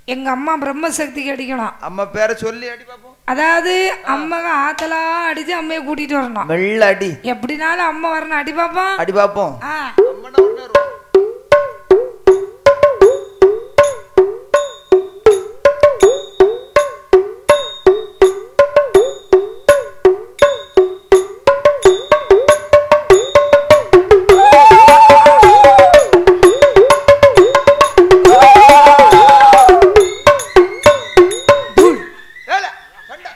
எங்க அம்மா பிரம்மசக்திக்கு அடிக்கணும் அம்மா பேரை சொல்லி அடி பாப்போம் அதாவது அம்மா ஆத்தலா அடிச்சு அம்மையை கூட்டிட்டு வரணும் மெல்ல அடி எப்படினாலும் அம்மா வரணும் அடி பாப்பா அடி பாப்போம் ஆ அம்மனா உடனே வரும். ஏலே, சண்டை.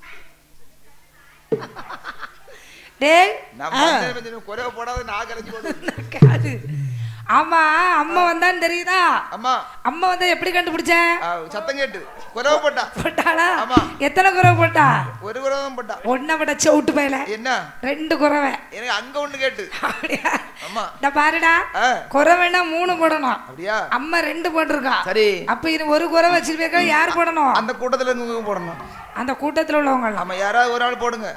டேய் நான் வந்தேன் கொஞ்சம் குறைவ போடாத நான் கலைச்சு போடுவேன் காது ஆமா அம்மா வந்தான்னு தெரியுதா அம்மா அம்மா வந்தா எப்படி கண்டுபிடிச்ச ஆ, சத்தம் கேட்டு குறைவ போட்டா போட்டாளா ஆமா. எத்தனை குறவை போட்டா ஒரு குறைவ தான் போட்டா ஒன்ன விட சவுட்டு பையல என்ன ரெண்டு குறவை எனக்கு அங்க ஒண்ணு கேட்டு அப்படியா அம்மா இந்த பாருடா ஆ, குறவைன்னா மூணு போடணும் அப்படியா அம்மா ரெண்டு போட்டிருக்கா சரி அப்ப இது ஒரு குறை வச்சிருப்பேக்கா யார் போடணும் அந்த கூட்டத்துல இருந்து போடணும் அந்த கூட்டத்துல உள்ளவங்க எல்லாம் ஆமா யாராவது ஒரு ஆள் போடுங்க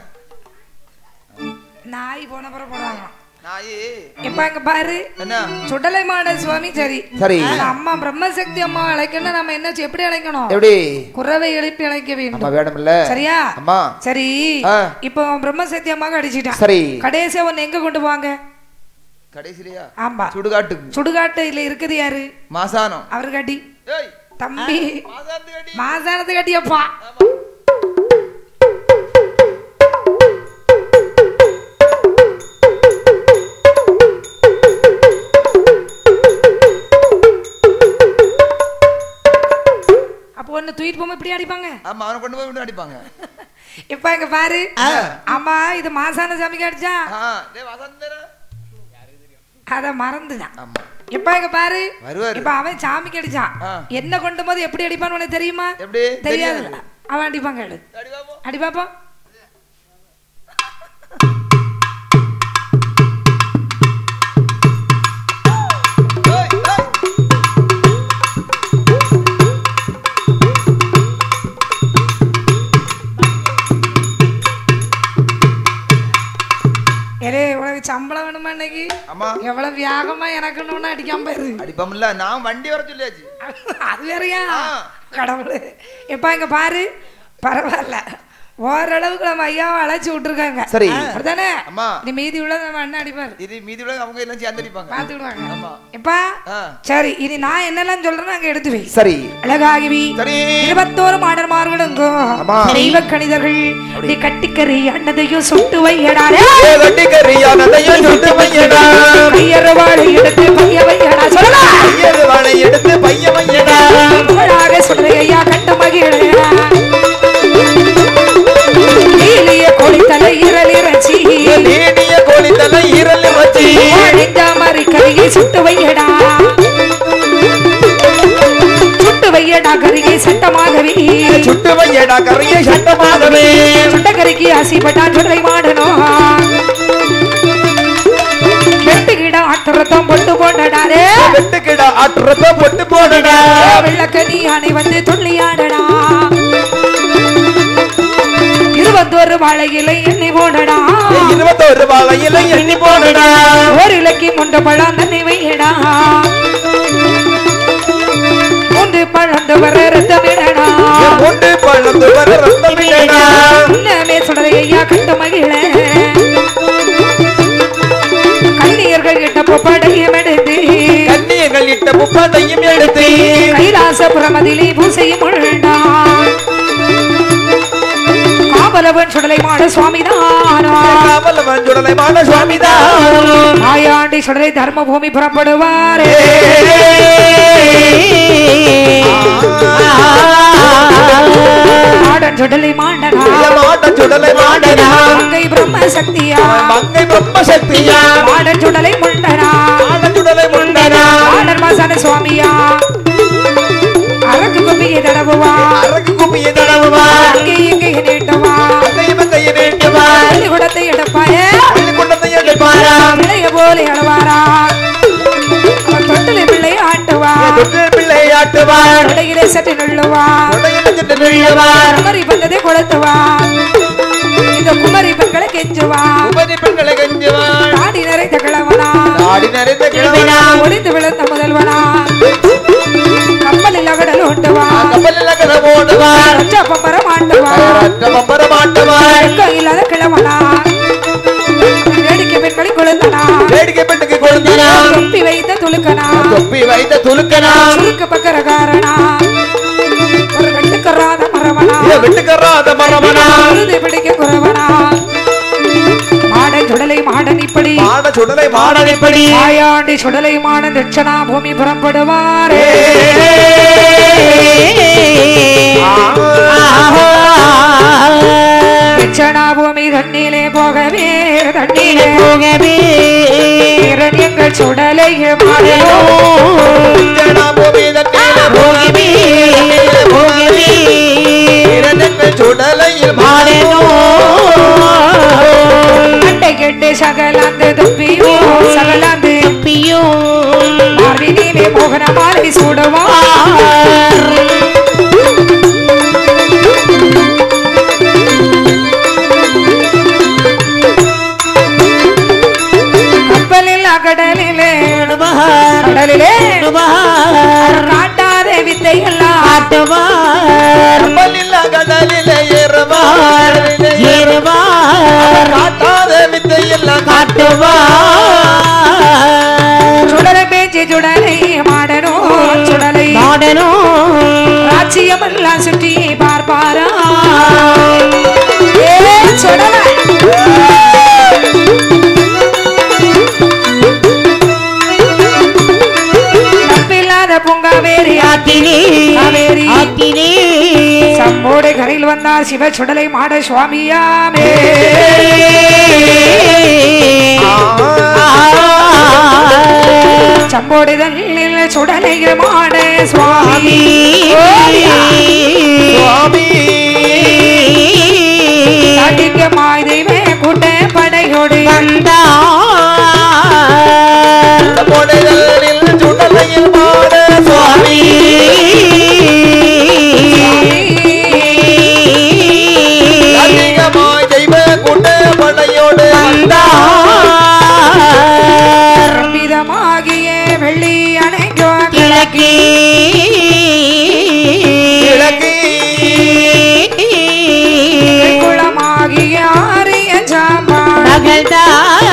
நாய் போன பிறகு போடுவாங்க நாயி இப்ப இங்க பாரு என்ன சுடலை மாட சுவாமி சரி சரி ஆனா அம்மா பிரம்மசக்தி அம்மா அழைக்கணும் நம்ம என்ன செய்- எப்படி அழைக்கணும் எப்படி குறவை எழுப்பி அழைக்க அம்மா வேண்டும் வேணும்ல சரியா அம்மா சரி ஆ. இப்போ அவன் பிரம்மசக்தி அம்மாக்கு அடிச்சிட்டான் சரி கடைசியா உன்னை எங்க கொண்டு போவாங்க கடைசிலையா ஆமா சுடுகாட்டுக்கு சுடுகாட்டுல இருக்குது யாரு மாசானம் அவரு கட்டி ஏய் தம்பி மாசானத்துக்கு அடி. மாசானத்து கட்டியப்பா ஆமா. அப்போ ஒன்னு தூக்கிட்டு போகும்போது இப்படி அடிப்பாங்க ஆமா அவனை கொண்டு போய் விட்டு அடிப்பாங்க இப்ப இங்க பாரு ஆமா இது மாசான சாமிக்கு அடிச்சா ஆ, டேய் வசந்தரா. அத மறந்துதான் ஆமா இப்ப இங்க பாரு வருவாரு இப்ப அவன் சாமிக்கு அடிச்சான் ஆ. என்ன கொண்டு போது எப்படி அடிப்பான்னு உனக்கு தெரியுமா எப்படி தெரியாது அவன் அடிப்பான் கேளு அடி பாப்போம். அடி பாப்போம் ஏய், ஏய். ஏலே உனக்கு சம்பளம் வேணுமா இன்னைக்கு ஆமா எவ்வளவு வியாகமா எனக்கு ஒண்ணு அடிக்காம போயிரு அடிப்போம்ல நான் வண்டி வர சொல்லியாச்சு அது வேறயா ஆ. கடவுள் இப்ப இங்க பாரு பரவாயில்ல ஓரளவுக்கு நம்ம ஐயாவை அழைச்சி விட்டுருக்காங்க சரி. அப்படிதானே அம்மா நீ மீதி உள்ளதை நம்ம அண்ணன் அடிப்பாரு இது மீதி உலக அவங்க எல்லாம் சேர்ந்து அடிப்பாங்க பார்த்து விடுவாங்க ஆமா இப்பா ஆ, சரி இனி நான் என்னெல்லாம் சொல்றேன்னு அங்க எடுத்து வை சரி அழகாகிவி சரி இருபத்தோரு மாடர்மார்களுங்கோ ஆமா. தெய்வ கணிதர்கள் நீ கட்டிக்கறி அன்னதையும் சுட்டு வையடாரே கட்டிக்கரியானதையும் சுட்டு வையடா கையறுவாளை எடுத்து பைய வையடா சொல்லலாம் ஐயரு வாழை எடுத்து பைய வையடா புகழாக சொல்ற ஐயா கட்ட மகிழ நீலிய கொடித்தலை இரல் இறைச்சி நீடிய கோழி தலை ஈரல் வச்சு அழிந்த மாதிரி கருகி சுட்டு வையடா சுட்டு வையடா கருகி சட்டமாகவே சுட்டு வையடா கரையை சட்டமாகவே சுட்ட கருகி ஆசைப்பட்டான் சுடலை மாடணும் வெட்டுகிட ஆட்டுறத்தம் பொட்டு போட்டடாரே வெட்டுக்கிட ஆட்டுறத பொட்டு போடுடா வெள்ளக்கனி அணை வந்து துள்ளியாடடா இருபத்தோரு வாழையிலை எண்ணி போடடா இருபத்தோரு வாழையில எண்ணி போடுடா ஒரு இலக்கி முண்டு பழம் தண்ணி வையடா மூன்று பழந்து வர ரத்தமிடடா உண்டு பழந்து வர ரத்தம் இல்லடா உன்னமே சுடரை ஐயா கண்டு மகிழ கண்ணீர்கள் கிட்ட பொப்படையும் எடுத்து கண்ணியங்கள் இட்ட முப்பதையும் எடுத்து கைலாசபுரமதிலே பூசையும் உண்டா காவலவன் சுடலை மாட சுவாமிதானா காவலவன் சுடலைமான சுவாமிதான் மாயாண்டி சுடலை தர்மபூமி புறப்படுவாரே மாடன் சுடலை மாண்டனா மாட்ட சுடலை மாடனா மங்கை பிரம்ம சக்தியா மங்கை பிரம்ம சக்தியா மாடன் சுடலை முண்டனா மாட சுடலை முண்டனா மாடன் மாசான சுவாமியா அரக்கு கும்பியை தடவுவா அரக்கு கும்பிய தடவுவா அங்கே இங்கே நீட்டவா அதையும் கையை நீட்டுவா பள்ளிக்கூடத்தை எடுப்பாயே பள்ளிக்கூடத்தை எடுப்பாரா பிள்ளைய போல அளவாரா அவன் தொட்டிலை பிள்ளை ஆட்டுவா தொட்டில் பிள்ளை ஆட்டுவார் உடையிலே சற்று நுள்ளுவா உடையில சென்று நிழ்வார் குமரி பந்ததை கொளுத்துவா இந்த குமரி பெண்களை கெஞ்சுவா உபதி பெண்களை கஞ்சுவார் ஆடி நிறைந்த கிழவனா ஆடி நிறைந்த கிழவனா ஒளிந்து விழுந்த முதல்வனா கப்பலில் அகடல் உண்டுவா ஏலம் ஓடுவார் ரச்ச பம்பர மாட்டுவார் ரத்த பம்பரம் ஆட்டுவார் கையில்லாத கிழவனா வேடிக்கை பெண்களை கொழுந்தனா வேடிக்கை பெண்ணுக்கு கொழுந்தனா தொப்பி வைத்த துளுக்கனா தொப்பி வைத்த துலுக்கனா சுருக்க பக்கரகாரனா ஒரு வெட்டுக்கராத மரவனா இத விட்டுக்கறாத மரமனா உழுது பிடிக்க குறவனா மாடன் சுடலை மாடன் இப்படி மாட சுடலை மாடனைப்படி மாயாண்டி சுடலை மாடன் தட்சணா பூமி புறப்படுவாரே தட்சணா பூமி தண்ணீலே போகவே தண்ணீலே போகவே இரண்யங்கள் சுடலை மாடனோ பூமி தண்ணீர போகவே போகவே இரண்டங்கள் சுடலையில் மாடனோ அட்டை கெட்டு சகலாந்து துப்பியோ சகலாந்து பியும் மார்பினிலே மோகன மாலை சூடுவா கப்பலில் அகடலிலே கடலிலே காட்டாத வித்தையெல்லாம் காட்டுவார் கப்பலில் கடலிலே ஏறுவார் ஏறுவார் காட்டாத வித்தையெல்லாம் காட்டுவார் சுடலை பேச்சு சுடலை மாடனோ சுடலை மாடனோ ராச்சியமெல்லாம் சுற்றி பார்ப்பாரா ஏ சுடலை தப்பில்லாத பூங்காவேரி ஆத்தினே காவேரி. ஆத்தினே சம்போடு கரையில் வந்தார் சிவ சுடலை மாட சுவாமியாமே சம்போடு தன்னில் சுடலை மாட சுவாமி சுவாமி காட்டிக்க மாய்தேவே கூட்ட படையோடு புடைதலில் சுடலையில் மாட சுவாமி அதிகமாய் தெய்வ கூட்ட படையோடு மிதமாகிய வெள்ளி அணைக்கோ கிழக்கே கிழக்கு குளமாகிய ஆரிய சாம்பாள் மகள்தான்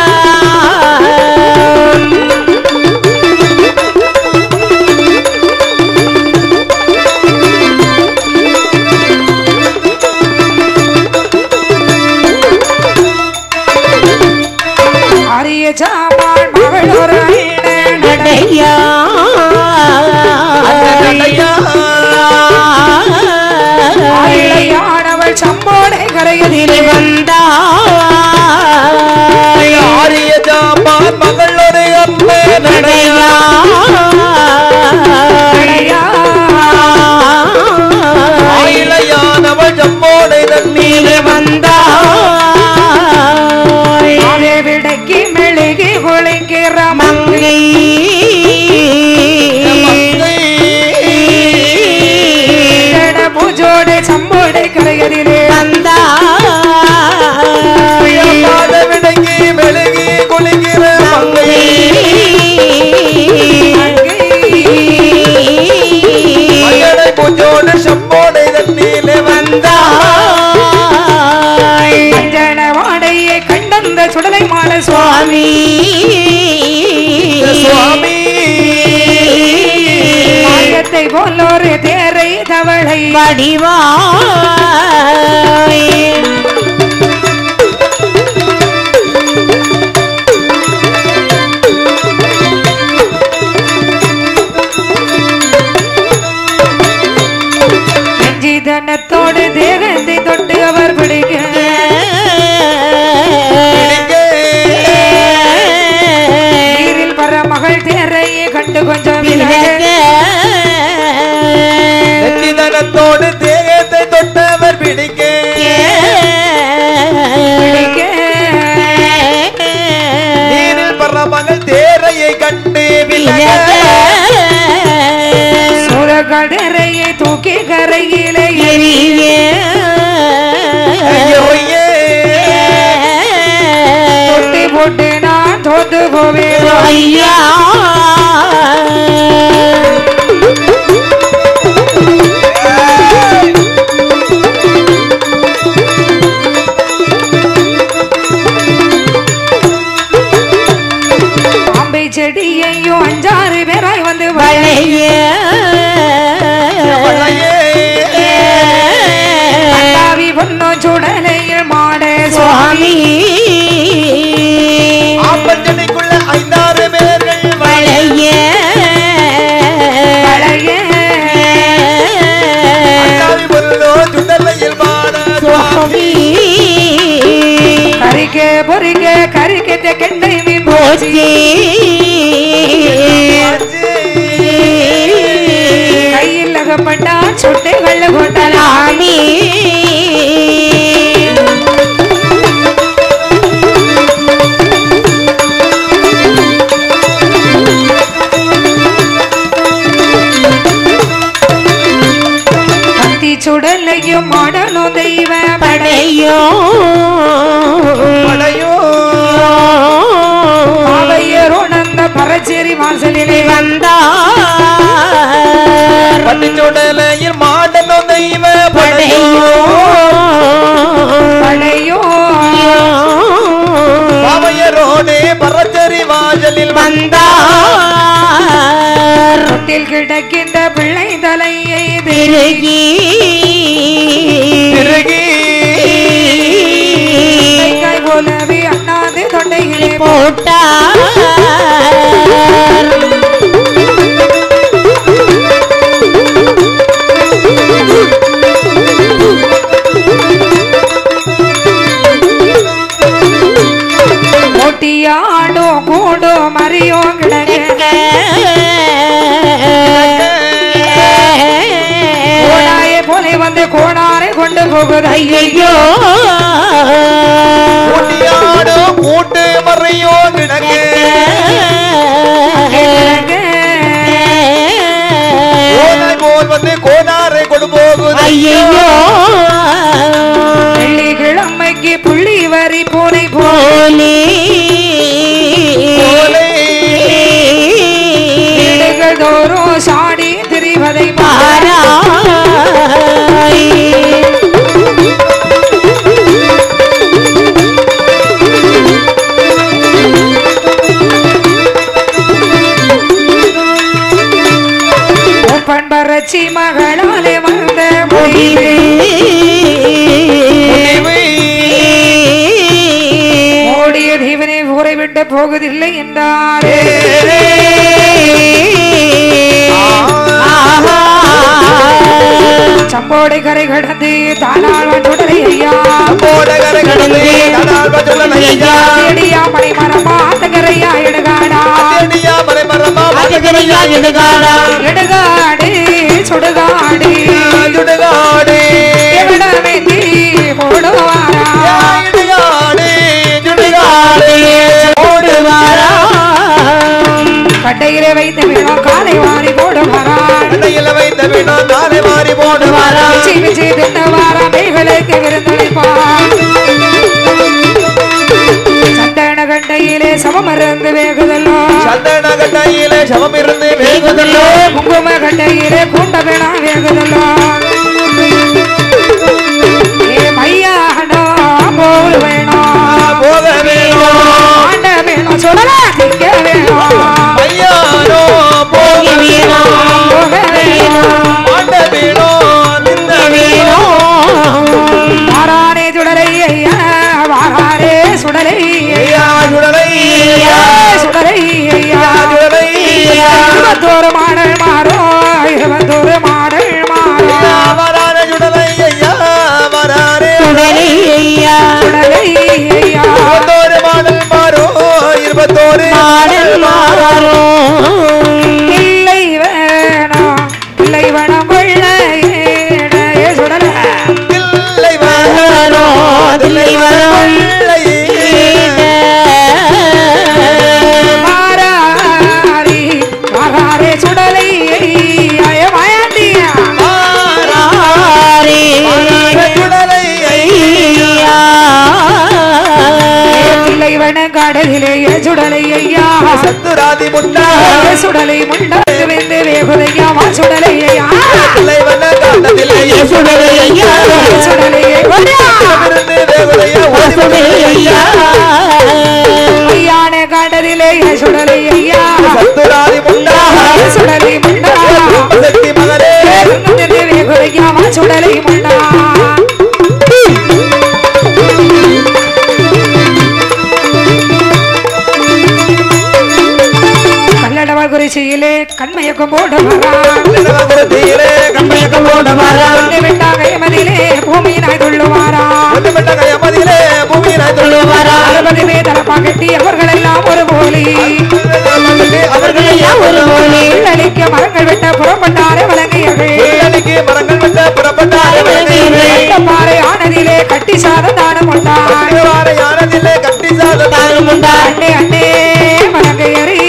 ஆரிய சாம்பாள் மகள் ஒரு அண்ணன் நடையா அந்த நடையா ஆயிழையானவள் சம்போடை கரையதிலே ஆரிய ஜாமான் மகளோடு அன்பு நடையா அடையா ஆயிழையானவள் ஜம்மோடை தண்ணீர் அதே விடைக்கு மெழுகி குளிக்கிற மங்கை கட பூஜோடு சம்போடை கரையதிலே விடங்கி மெழுகி குளிக்கிற மங்கை மகனை பூஜோடு செம்மோடை தண்ணீர் அஞ்சன வாடையை கண்டந்த சுடலை மாட சுவாமி சுவாமி மாயத்தை போலொரு தேரை தவளை வடிவாய் நெஞ்சிதனத்தோடு தேகத்தை தொட்டு அவர் பிடிக்க நீரில் வர மகள் தேரையை கண்டு கொஞ்சம் விலக நெற்றிதனத்தோடு தேகத்தை தொட்டவர் பிடிக்க பிடிக்க நீரில் பற மகள் தேரையை கண்டு விலக சுரகடரையை தூக்கி கரையிலே ஐயோயே. தொட்டி போட்டு நான் தோத்து போவேன் ஐயா வளைய வளையே. அண்டாவி பொண்ணு சுடலையில் மாட சுவாமி சுவாமி ஆப்பஞ்சனைக்குள்ள ஐந்தாறு பேர்கள் வளைய பழைய வளையாவி பொருளோ சுடலையில் பாட சுவாமி கறிக்க பொறிக்க கறிக்கத்த கெண்டை மீன் போச்சு கையில் அகப்பட்டா சுட்டை வெள்ள கொண்டலாம் சுவாமி கத்தி சுடலையும் மாடணும் தெய்வ படை படையோ படையோ பாவையரோனந்த பரச்சேரி வாசலிலே வந்தார் பட்டிச்சுடலையில் மாடனோ தெய்வ படையோ படையோ படையோ பாவையரோடே பரச்சரி வாசலில் வந்தார் தொட்டில் கிடக்கின்ற பிள்ளை தலையை திருகி திருகி கை போலவே அண்ணாந்து தொண்டையிலே போட்டார் போட்டியாடும் கூடும் மறியும் கிடக்க கோடாய போலே வந்து கோடாரை கொண்டு போகுது ஐயோ ஐயோ கூட்டியாடோ கூட்டு மறையோ கிடக்கு கோலை போல் வந்து கோனாரை கொண்டு போகுது ஐயோ வெள்ளிக்கிழமைக்கு புள்ளி வரி பூனை போ போலே கோலை வீடுகள் தோறும் சாடி திரிவதை பாரா பாராய் பண்பரச்சி மகளாலே வந்த முடிவு முடிவை ஓடிய தீவனை ஊரை விட்டு போகுதில்லை என்றாரே சம்போடை கரை கடந்து தானாள் சுடலை ஐயா போடகர கடந்து தடால் பஜுலன் ஐயா தேடியா மலை மரமா அத்தகரையா எடுகாடா தேடியா மலை மரமா அதுகரையா எதுகாரா எடுகாடு சுடுகாடு ஜுடுகாடு எவிடமே தீ போடுவாரா இடுகாடு ஜுடுகாடு ஓடுவாரா கட்டையிலே வைத்து வேணும் காலை வாரி போடுவாரா கண்டையில் வைத்த வினம் நாளை மாறி போடுவாரா விச்சி விச்சி தின்னவாரா மேகளுக்கு விருந்தளிப்பார் சந்தன கண்டையிலே சமமருந்து வேகுதல்லோ சந்தன கண்டையிலே சமம் இருந்து வேகுதல்லோ குங்கும கண்டையிலே கூண்ட வேணா வேகுதல்லோ ஏ மையாடோ போல் வேணும் போக வேணும் ஆண்ட வேணும் சொல்லலாம் திங்க வேணும் ஐயானோ போக வேணும் போக வேணும் ஆண்ட வேணும் நின்ற வேணும் வாரானே சுடலை ஐயா வாராரே சுடலை ஐயா ஐயா சுடலை ஐயா, சுடலை ஐயா சுடலை இருபத்தோரு மாடல் மாறோ இருபத்தோரு மாடல் மாறோ வரான சுடலை ஐயா வரானே உடலையா சுடலை ஐயா இருபத்தோரு மாடல் மாறோ இருபத்தோரு மாடல் மாறோ இல்லை வேணாம் இல்லை வேணாம் கொள்ள சுடல இல்லை வரோ தில்லை வரும் மாறாரி மாறாரே சுடலை ஐயா மாயாண்டியா மாறாரே சுடலை ஐயா இல்லை வேணாம் கடலிலே சுடலை ஐயா சத்துராதி முண்டா சுடலை முண்டாக்கு வெந்து வேகுதையா வா சுடலை ஐயா தலைவன காண்டத்திலே சுடலை ஐயா சுடலை ஐயா இருந்து வேகுதையா ஓடி சுடலை ஐயா ஐயான காண்டதிலே சுடலை ஐயா சத்துராதி முண்டா சுடலை குறிச்சியிலே கண்மயக்கம் போட வரான் குருதியிலே கண்மயக்கம் போட வரா விட்டாக எமதிலே பூமியினாய் துள்ளுவாரா ஒன்றுமிட்ட கயமதியிலே பூமியினை சொல்லுவாரா அறுபது வேதன பாக்கட்டி அவர்கள் எல்லாம் ஒரு போலி அவர்கள் எல்லாம் ஒரு மொழி உள்ளளிக்க மரங்கள் வெட்ட புறப்பட்டாரே வழங்கியர்கள் உள்ளடிக்கு மரங்கள் வெட்ட புறப்பட்டார் அந்த பாறை ஆனதிலே கட்டி சாதம் தானம் கொண்டான் வார யானதிலே கட்டி சாத தானும் உண்டா அண்ணே அண்ணே வழங்கையறி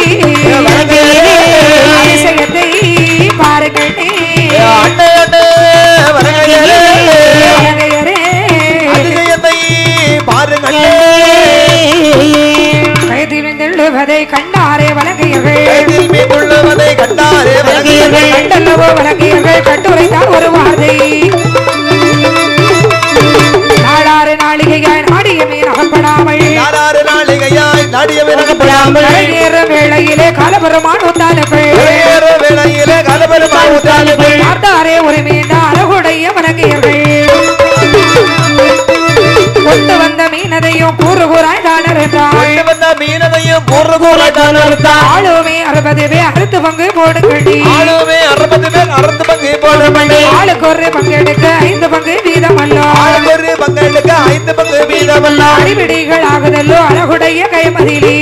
அதிசயத்தை பாருங்கள் நீ. அண்ணே அண்ணே வரங்கையரே வழங்கையரே அதிசயத்தை பாருங்கள் கைதிழ்ந்தெழுவதை கண்டாரே வழங்கியர்கள் கைதில் மீண்டுள்ளவனை கண்டாரே வரங்கையரே கண்டல்லவோ வழங்கியர்கள் கட்டுரைத்தான் ஒரு வார்த்தை நாளாறு நாளிகையாய் நாடிய மீன் அகப்படாமல் யாராறு நாளிகையாய் நாடியவன் படாமல் கரையேற வேளையிலே காலபெருமான் ஒத்தாளுகள் ஏற வேளையிலே கலபெருமான் ஊத்தாளுகள் பார்த்தாரே ஒரு மீண்ட அழகுடைய வணங்கியர்கள் கொண்டு வந்த மீனதையும் கூறு கூறாய் தானறிந்தாள் கொண்டு வந்த மீனதையும் கூறு கூற தானர்த்தா ஆளுமே அறுபது பேர் அறுத்து பங்கு போடுங்கடி ஆளுமே அறுபது பேர் அறுத்து பங்கு போடுமணி ஆளுக்கு ஒரு பங்கெடுக்க ஐந்து பங்கு வீதம் அல்லோ ஆளுக்கு ஒரு பங்களுக்கு ஐந்து பங்கு வீதமல்லாம் அடிபிடிகள் ஆகுதல்லோ அழகுடைய கைமதிலி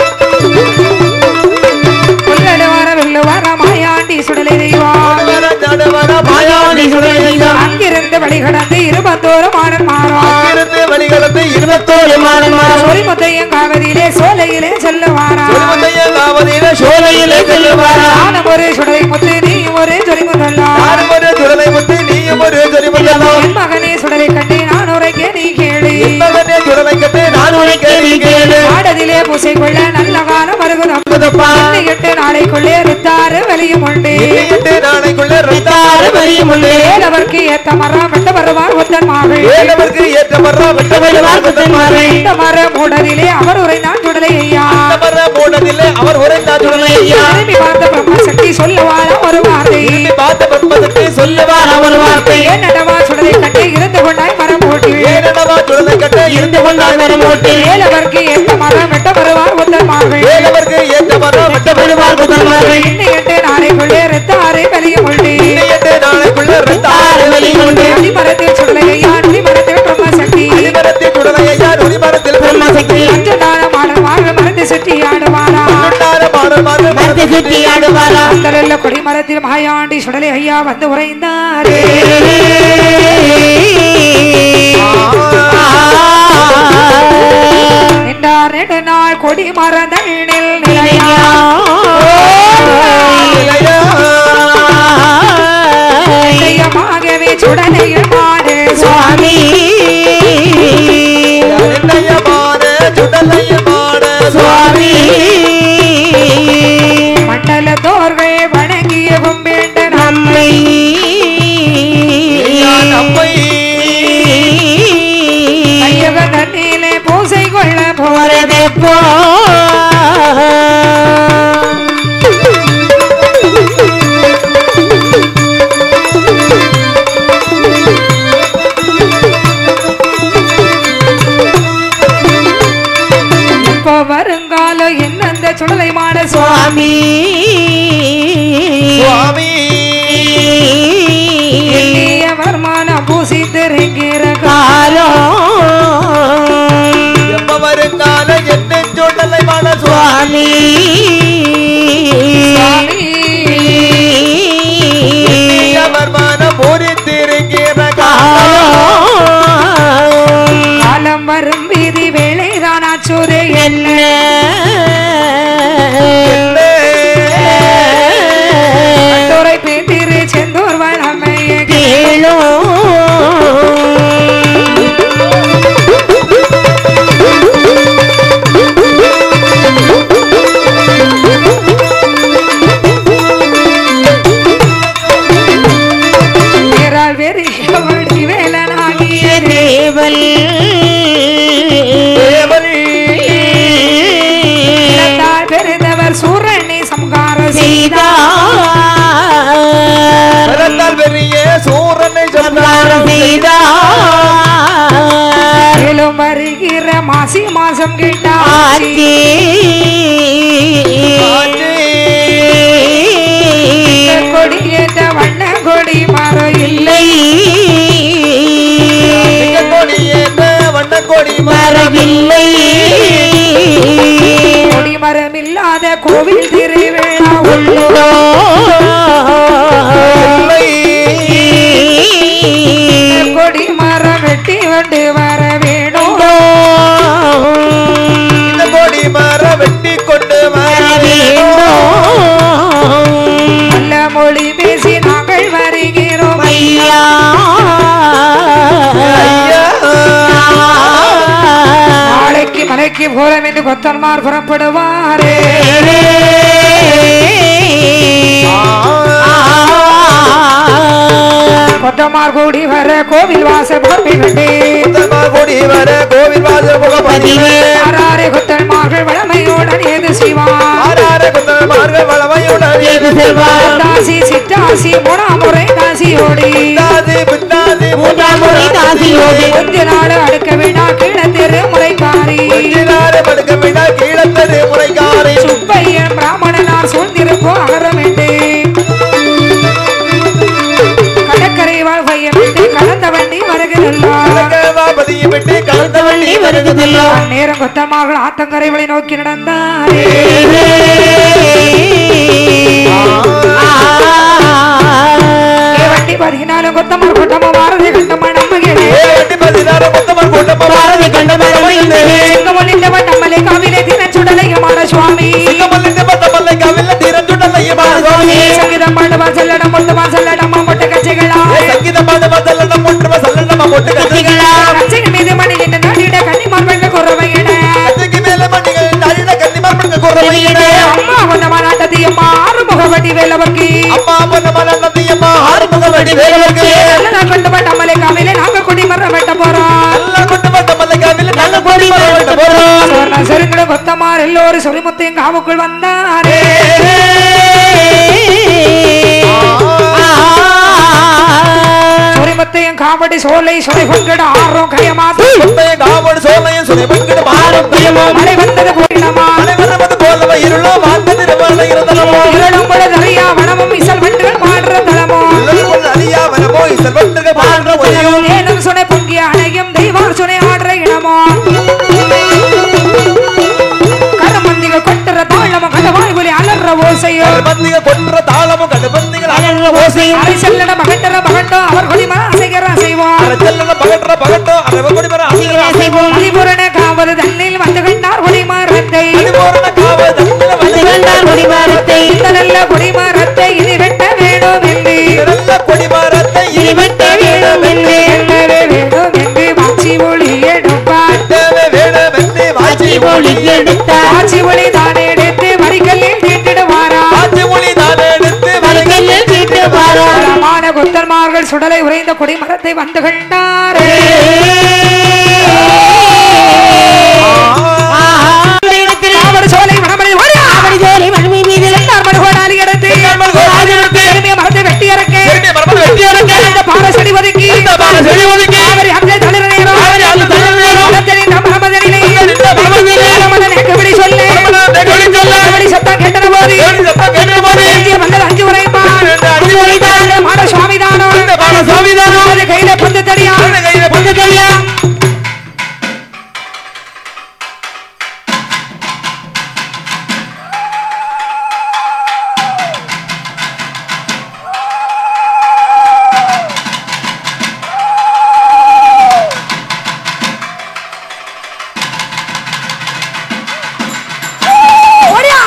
புல்லடுவார வெல்லுவார மாயாண்டி சுடலை தெய்வம் வர ஜடவர மாயாண்டி சுடலையா அங்கிருந்து வழிகடந்து இருபத்தோரு மாடன் மாறும் இருந்து வழிகளத்து இருபத்தோரு மாதம் மாதம் சொரிமுத்தையும் காவதியிலே சோலையிலே செல்லுவாரா இருபத்தைய காவதியில சோலையிலே செல்லுவாரா நானும் ஒரு சுடலை முத்து நீ ஒரு சொரிமுதல்லா நானும் ஒரு சுடலை முத்து நீயும் ஒரு சொரிமுதலோ என் மகனே சுடலை கட்டி நான் உரைக்க நீ கேளு மகனே சுடலை கட்டு நான் உனக்கு நீ கேளு ஆடதிலே பூசை கொள்ள நல்ல காலம் வருகுதப்பா எட்டு நாளைக்குள்ளே ரித்தாறு வெளியும் உண்டு எட்டு நாளைக்குள்ள தார ரெண்டாறு வரியும் உள்ளே ஏலவர்க்கு ஏத்த மரம் வெட்ட வருவார் ஒத்தன் மகள் ஏழவருக்கு ஏற்ற மர்றா வெட்ட வருவார் புத்தன்மாரை இந்த மரம் மூடதிலே அவர் உரைந்தான் சுடலை ஐயா மர்ற போனதில்லை அவர் உரைந்தா சுடலை ஐயா திரும்பி பார்த்த பிரம்மசக்தி சொல்லுவார ஒரு வார்த்தை பார்த்த பத்மதத்தை சொல்லுவார் ஒரு வார்த்தை ஏன் நடவா சுடலை கட்டி இருந்து கொண்டாய் மரம் போட்டி ஏனடவா சுடலை கட்ட இருந்து கொண்டால் வரும் ஓட்டி ஏலவர்க்கு ஏத்த மரம் வெட்ட வருவார் ஒத்தன் மகள் ஏழவருக்கு ஏற்ற மர்றா வெட்ட வருவார் புத்தன்மாரை இன்னும் எட்டு நாளைக்குள்ளே ரித்தாறு வெளியும் உண்டு எட்டு நாளைக்குள்ள தார ரெண்டாறு வரியும் உண்டு அடிமரத்தில் சுடலை ஐயா நுனிமரத்தில் பிரம்மசக்தி அடிமரத்தில் சுடலை ஐயா நுனிமரத்தில் பிரம்மசக்தி அன்று தானம் ஆடுவாங்க மருந்து சுற்றி ஆடுவாரா கொண்டாட பாடல் மாறு மரத்தை சுற்றி ஆடுவாரா அந்த கொடிமரத்தில் மாயாண்டி சுடலை ஐயா வந்து உறைந்தாரே நின்றார் நெடு நாள் கொடி மரதனில் நிலையா நிலையமாகவே சுடலையில் மாடு சுவாமி சுவாமி மண்டலத்தோர்கள் வணங்கிய கும்பிண்ட நம்மை ஐயக தண்ணியிலே பூசை கொள்ள போற போறதெப்போ இப்போ வருங்காலம் என்னந்த சுடலை மாட சுவாமி சுவாமி எண்ணிய வருமானம் பூசித்திருக்கிற காலம் சுவாமி சுவாமி காலம் காலம் வரும் வீதி வேலைதான் ஆச்சுதே என்ன துறை பேத்திரு செந்தூர் வளமைய கேளோ பேரால் வெறிய வழி வேலனாகிய தேவல் இனத்தால் பெருந்தவர் சூரனை சம்ஹார செய்தா சூரனை சம்ஹாரம் செய்தா மேலும் வருகிற மாசி மாசம் கிட்ட ஆச்சி இல்லாத கோவில் திருவிழா உள்ளோ கொடி மரம் வெட்டி கொண்டு வர வேணும் இந்த கொடி மரம் வெட்டி கொண்டு வர வேண்டும். நல்ல மொழி பேசி நாங்கள் வருகிறோம் ஐயா நாளைக்கு மலைக்கு போலம் என்று கொத்தன்மார் புறப்படுவாரே கொத்தமார் கூடி வர கோவில் வாச போட்டு உத்தரமா கொடி வர கோவில் வாசல் முகப்பதிவு ஆறாறு கொத்தன்மார்கள் வளமையுடன் ஏது செய்வார் ஆறாறு குந்தமார்கள் வளமையுடன் ஏது செல்வார் தாசி சித்தாசி முறை தாசியோடி பித்தாதி பித்தாதி மூன்றாம் முறை தாசியோடு கொஞ்ச நாடு அடுக்க விடா கிழத்திரு முறைக்காரி கொஞ்சினாறு படுக்க விட கீழத்தது முறைக்காரி சுப்பையன் பிராமணனார் சூழ்ந்திருப்போம் அகரமெண்டு கடற்கரை வாழ் பையன் விட்டு கடந்த வண்டி வருகிறார் பதியை விட்டு கலந்த வள்ளி வருகுதல்லோ நேரம் கொத்தமாக ஆத்தங்கரை வழி நோக்கி நடந்தாரே ஏ வண்டி பதினாலும் கொத்தமாக கொட்டமும் வாரதி கண்டமா நம்புகிறேன் வண்டி பதினாறு மொத்தமாக கூட்டமா பாரதி கண்ட மரமைந்து சிங்கமொழிந்தவன் நம்மளை காவிலே தின சுடலையமான சுவாமி சிங்கமல்லிന്റെ பத்தமல்லை கவில்ல திரஞ்சுடலையுமா சுவாமி சங்கீதம் பாடுவா செல்லடம் முட்டுவா செல்லடமா முட்டை கட்சிகளா சங்கீதம் பாட மதல்லடம் முற்றும சல்லடமா மொட்டு கத்திகளா கட்சிகள் மீது மணி நின்று நாடிட கன்னிமார் பெண்கள் குறவையிட கத்திக்கு மேல மண்டிகள் நடின கன்னிமார் பெண்கள் குறவையிட அம்மா வந்த மாநாட்டத்தையம்மா ஆறுமுகவடி வேலவர்க்கு அம்மா பொண்ணு மலர் நதியம்மா ஆறுமுக வடி வேலவர்க்கு நல்ல நாள் கொண்டு வந்த நம்மளை காவிலே நாங்க குடிமரம் வெட்ட போறோம் நல்ல கொண்டு பத்தமல்லை கவில்ல நல்ல கொடி மரம் போறோம் சொன்ன செருங்களும் கொத்தமார் எல்லோரும் சொரிமுத்தையும் காவுக்குள் வந்தாரே சொரிமுத்தையும் காவடி சோலை சொலை கொங்கட ஆறும் கயமாத்து முத்தையும் காவடு சோலையும் சுனை பெண்கிட மாறும் பிரியமும் மழை வந்தது போயிடமா அனைவரமது போலவ இருளோ வாழ்ந்த நிறமான இருந்தலமோ இருளும் பொழுது அறியா வனமும் இசல் வண்டுகள் பாடுற தலமோ உலகம் அறியா வரமோ செல்வத்துக்கு பாடுற ஒலியும் ஏனும் சுனை பொங்கிய அணையும் தெய்வார் சுனை ஆடுற இடமோ கரமந்திகள் கொட்டுற தாளமும் கடவாய் ஒலி அலற ஓசையோ கருமந்திக கொன்ற தாளமும் கடுபந்திகள் அலற ஓசையும் அரை செல்லட மகட்டர மகட்டோ அவர் கொடிமர அசைகிற அசைவோம் அரச்சல்லன பகற்ற பகட்டோ அரவ கொடி மர அசிங்கர அசைவோம் மணிபுரண காவது தன்னில் வந்து கண்டார் கொடிமரத்தை அடிபோரண காவல் தந்தில வந்து கண்டார் குடிமரத்தை இந்த நல்ல கொடிமரத்தை இனி வெட்ட வேணும் என்று நல்ல கொடி மரத்தை இனி வெட்ட வேணும் என்று வெட்டவே வேணும் என்று வாட்சி ஒளி எடுப்பார் தேவை வேணும் என்று வாசி ஒளி எடுத்தார் ஆட்சி ஒளி தான் எடுத்து வரிகளில் தீட்டிடுவாரா வாசி மொழி தான் எடுத்து வருகையில் கையில் சீட்டு பாரா பலமான கொத்தன்மார்கள் சுடலை உறைந்த கொடிமரத்தை வந்து கண்டாரே காவடு சோலை வனமலை ஓடியா ஜோலி மண்மி மீது செல்லார் மடுகோடாலி எடுத்து திரும்பிய மரத்தை வெட்டி இறக்க திரும்பிய மரத்தை வெட்டி இறக்க. இந்த பாறை செடி ஒதுக்கி இந்த பாறை செடி ஒதுக்கி. காவிரி அங்கே தளிர நேரம் காவிரி அங்கே தளிர நேரம். நிலத்தெறிந்த மரமதனிலே நிலத்தெறிந்த மரமதனிலே. மரமதன் எப்படி சொல்லு மரமதன் எப்படி சொல்லு. எப்படி சத்தம் கேட்டன போது ஏழு சத்தம் கேட்ட போது எஞ்சிய வந்தது அஞ்சு உரைப்பான் ரெண்டு அஞ்சு உரைத்தான். மாட சுவாமி தானோ இந்த பால சுவாமிதானோ. அது கையில பந்து தடியா இந்த கையில பந்து தடியா. ஓடியா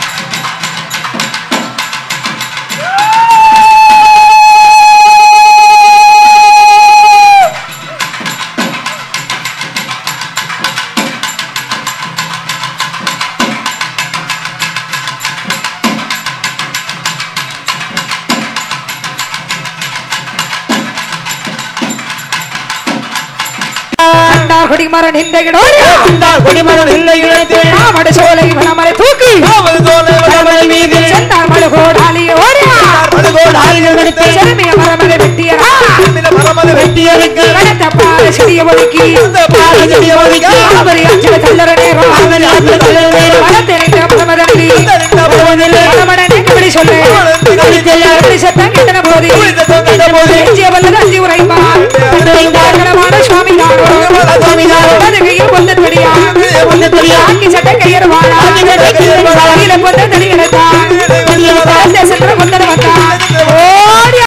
கண்டார் கொடிமரன் இந்த இடம் ஓடியா வந்தார் கொடிமரம் இல்லை இடத்தில். மாவட சோலை வனமலை தூக்கி காவல் சோலை வடமலை மீது. சென்றார் மழுகோடாலி ஓடியா மடுகோடு ஆளுகள் எடுத்து. செருமிய மரமலை வெட்டியரா திரும்பின மரமலை வெட்டி இறக்க. கடத்த பாறை செடிய ஒதுக்கி இந்த பாறை செடியை ஒதுக்கி. அவரி அச்சல தள்ளற நேரம் அவரி அச்சல தள்ளற நேரம். வளத்தெறிந்த மரமதனி இந்த நின்ற பருவத்திலே. மரமடன் எப்படி சொல்லு அவளன் திகழ் செல்ல. எப்படி சத்தம் கேட்டன போது இப்படி சத்தம் கேட்ட போது. எஞ்சிய வல்லது அஞ்சு உரை